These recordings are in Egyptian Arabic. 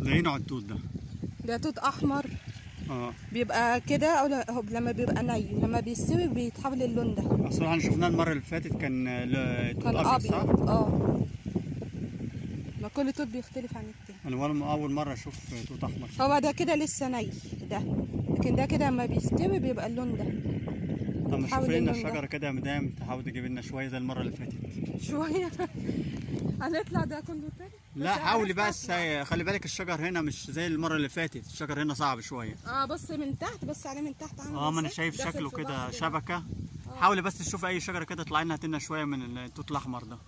ده ايه نوع التوت ده ده توت احمر اه بيبقى كده او ل- هو لما بيبقى ني لما بيستوي بيتحول اللون ده اصل احنا شفناه المره اللي فاتت كان آه، ل- توت كان ابيض صح ابيض اه ما كل توت بيختلف عن التاني انا أول- اول مره اشوف توت احمر هو ده كده لسه ني ده لكن ده كده لما بيستوي بيبقى اللون ده طب ما حاول تشوفي لنا اللون ده. الشجره كده يا مدام تحاول تجيب لنا شويه زي المره اللي فاتت شويه هنطلع ده كله تاني لا بس حاولي عرفت بس أطلع. خلي بالك الشجر هنا مش زي المره اللي فاتت الشجر هنا صعب شويه اه بص من تحت بص عليه من تحت عامل اه ما انا إزاي. شايف داخل شكله في كده بعض. شبكه حاولي بس تشوف اي شجره كده تطلع لنا هاتلنا شويه من التوت الاحمر ده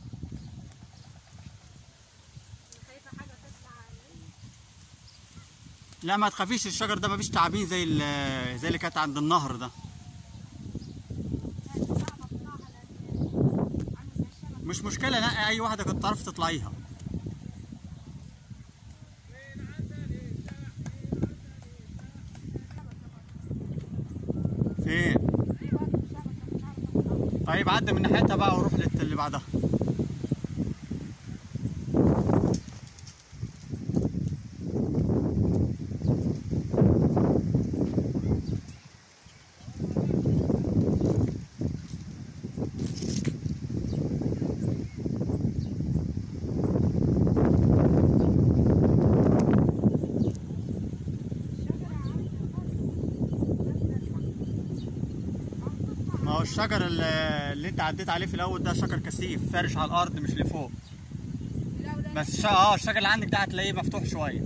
لا ما تخافيش الشجر ده مفيش تعابين زي ال- زي اللي كانت عند النهر ده مش مشكله نقي اي واحده كنت تعرفي تطلعيها فين طيب عدى من ناحيتها بقى وروح للت- اللي بعدها ما هو الشجر اللي, اللي انت عديت عليه في الاول ده شجر كثيف فارش على الارض مش لفوق بس الش... اه الشجر اللي عندك ده هتلاقيه مفتوح شويه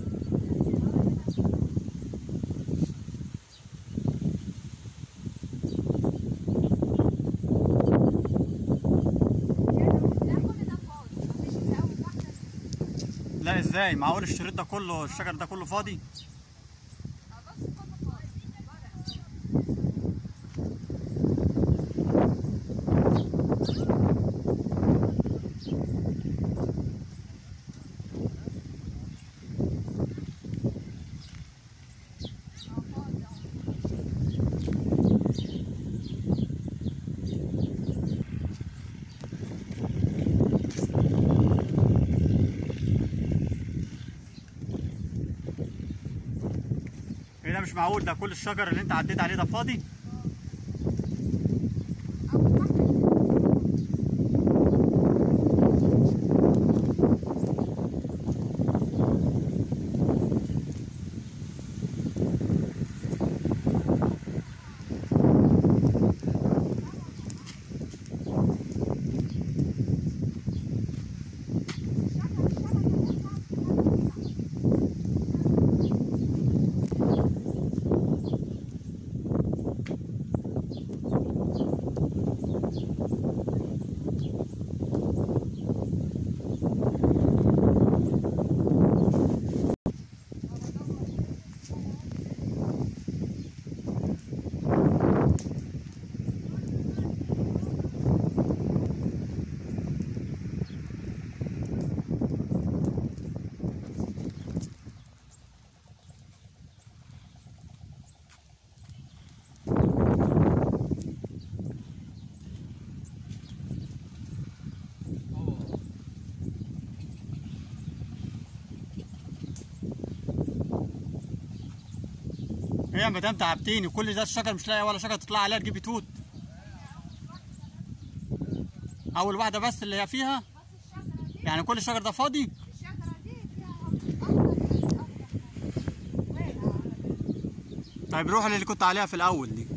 لا ازاي معقول الشريط ده كله الشجر ده كله فاضي ايه ده مش معقول ده كل الشجر اللي انت عديت عليه ده فاضي ايه يا مدام تعبتيني كل ده الشجر مش لاقي ولا شجره تطلع عليها تجيبي توت اول واحده بس اللي هي فيها يعني كل الشجر ده فاضي طيب روح اللي كنت عليها في الاول دي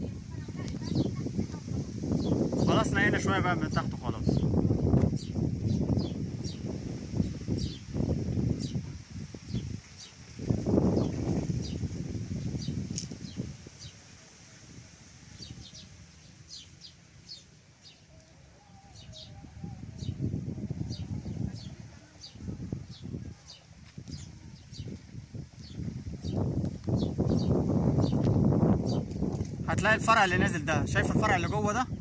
خلاص نقينا شويه بقى من تحت خلاص هتلاقي الفرع اللي نازل ده شايف الفرع اللي جوه ده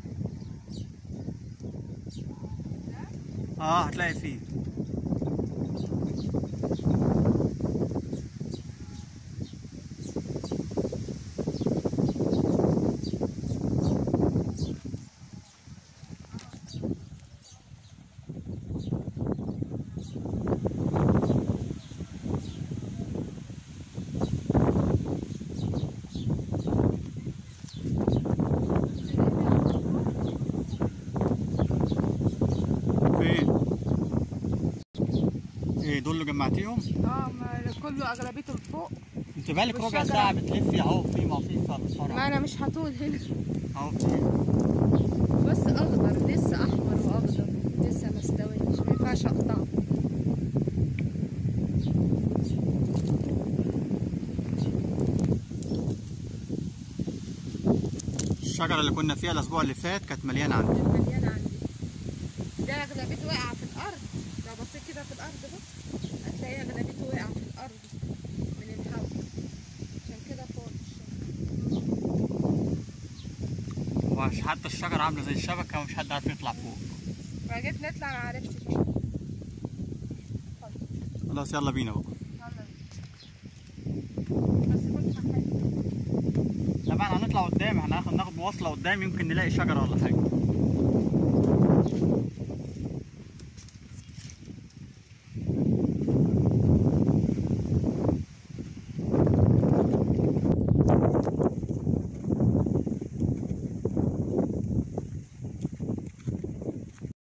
اه هتلاقي فيه فين ايه دول اللي جمعتيهم اه ما كله اغلبيته لفوق انت بالك ربع والشجرة. ساعه بتلفي اهو في ما في فرع ما انا مش هطول هنا اهو بس اخضر لسه احمر واخضر لسه ما استويش ما ينفعش اقطعه الشجره اللي كنا فيها الاسبوع اللي فات كانت مليانه عندي مليان عندي ده اغلبيته واقعه في الارض لو بصيت كده في الارض بص هتلاقي اغلبيته واقعه في الارض من الهواء عشان كده فوق ومش حتى الشجره عامله زي الشبكه ومش حد عارف يطلع فوق فجيت نطلع ما عرفتش خلاص يلا بينا بقى بس بص حلو طبعا هنطلع قدام احنا هناخد ناخد مواصله قدام يمكن نلاقي شجره ولا حاجه